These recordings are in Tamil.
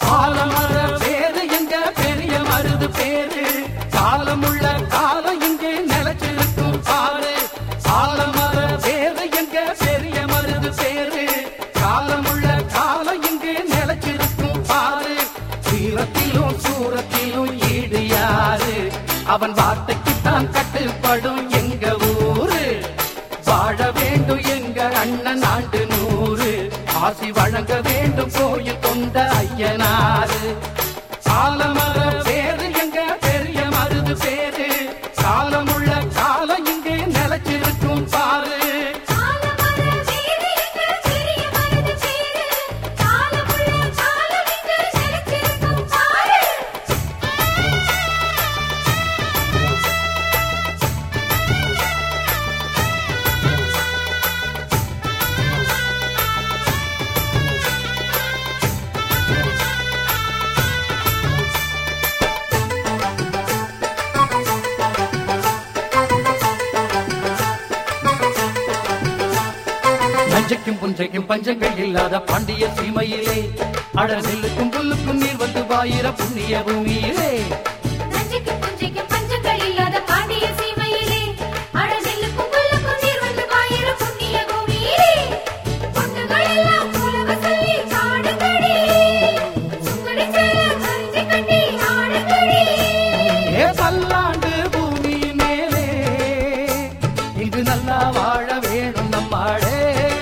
ஆலமர பேரு எங்க பெரிய மருது பேரு காலமுள்ள காலம் இங்கே நிலைச்சிருக்கும் பாரு ஆலமர பேரு எங்க பெரிய மருது பேரு காலமுள்ள காலம் இங்கே நிலைச்சிருக்கும் பாரு சீரத்திலும் சூரத்திலும் ஈடு யாரு அவன் வார்த்தைக்குத்தான் கட்டுப்படும் எங்க ஊரு வாழ வேண்டும் எங்க அண்ணன் ஆண்டு நூறு ஆசி வழங்க வேண்டும் கோயில் கொண்ட ஐயனாரு காலமர பேரு எங்க பெரிய மருது பேரு காலமுள்ள காலம் இங்கே நிலைச்சிருக்கும் பாரு காலமர வேறு எங்க பெரிய மருது பேரு காலமுள்ள காலம் இங்கு நிலைத்திருக்கும் பாரு நஞ்சைக்கும் புஞ்சைக்கும் பஞ்சங்கள் இல்லாத பாண்டிய சீமையிலே அட நெல்லுக்கும் புல்லுக்கும் நீர் வந்து வாயிர புண்ணிய பூமியிலே நஞ்சுக்கு புஞ்சைக்கு பஞ்சங்கள் இல்லாத பாண்டிய சீமையிலே அட நெல்லுக்கும் புல்லுக்கும் நீர் வந்து பாயிர புண்ணிய பூமியிலே பொண்ணுகள் எல்லாம் உலக சொல்லி சாடுங்கடி சுங்கடி சேல கரிஞ்சு கட்டி ஆடுங்கடி ஏ பல்லாண்டு பூமி மேலே இங்கு நல்லா வாழ வேணும் நம்மாடே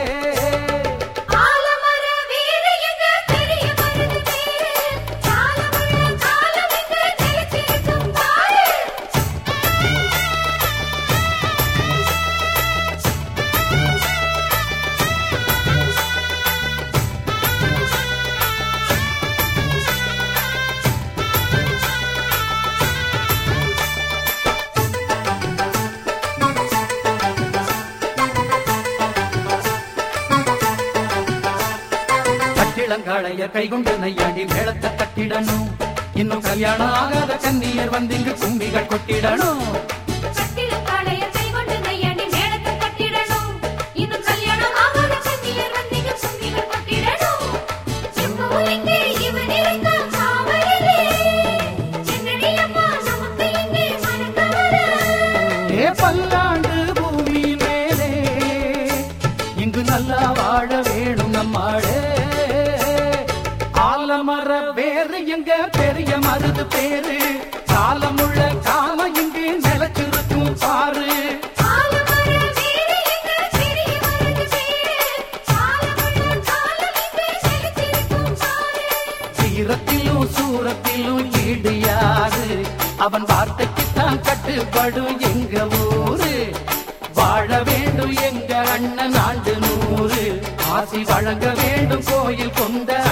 ஆலமர வேறு எங்க பெரிய மருது பேரு காலமுள்ள காலம் இங்கு நிலைத்திருக்கும் பாரு கட்டிளங்காளைய கைகொண்டு நையாண்டி மேளத்தை தட்டிடணும் இன்னும் கல்யாணம் ஆகாத கன்னியர் வந்து இங்கு கும்பிகள் கொட்டிடணும் கட்டிலும் காளைய கைகொண்டு நையாண்டி மேளத்தை தட்டிடணும். இன்னும் கல்யாணம் ஆகாத கன்னியர் வந்திங்க கும்மிகள் கொட்டிடணும். எப்பவும் இங்கே இவன் இருக்கான் காவலிலே. என்னடி அம்மா நமக்கு இங்கே மனக்கவலை. ஏ பல்லாண்டு பூமி மேலே இங்கு நல்லா வாழ வேணும் நம்மாடே ஆலமர வேறு எங்க பெரிய மருது பேரு காலமுள்ள காலம் இங்கு நிலைச்சிருக்கும் பாரு ஆலமர வேறு எங்க பெரிய மருது பேரு. காலமுள்ள காலம் இங்கே நிலைத்திருக்கும் பாரு. சீரத்திலும் சூரத்திலும் ஈடு யாரு அவன் வார்த்தைக்குத்தான் கட்டுப்படும் எங்க ஊரு வாழ வேண்டும் எங்க அண்ணன் ஆண்டு நூறு ஆசி வழங்க வேண்டும் கோயில் கொண்ட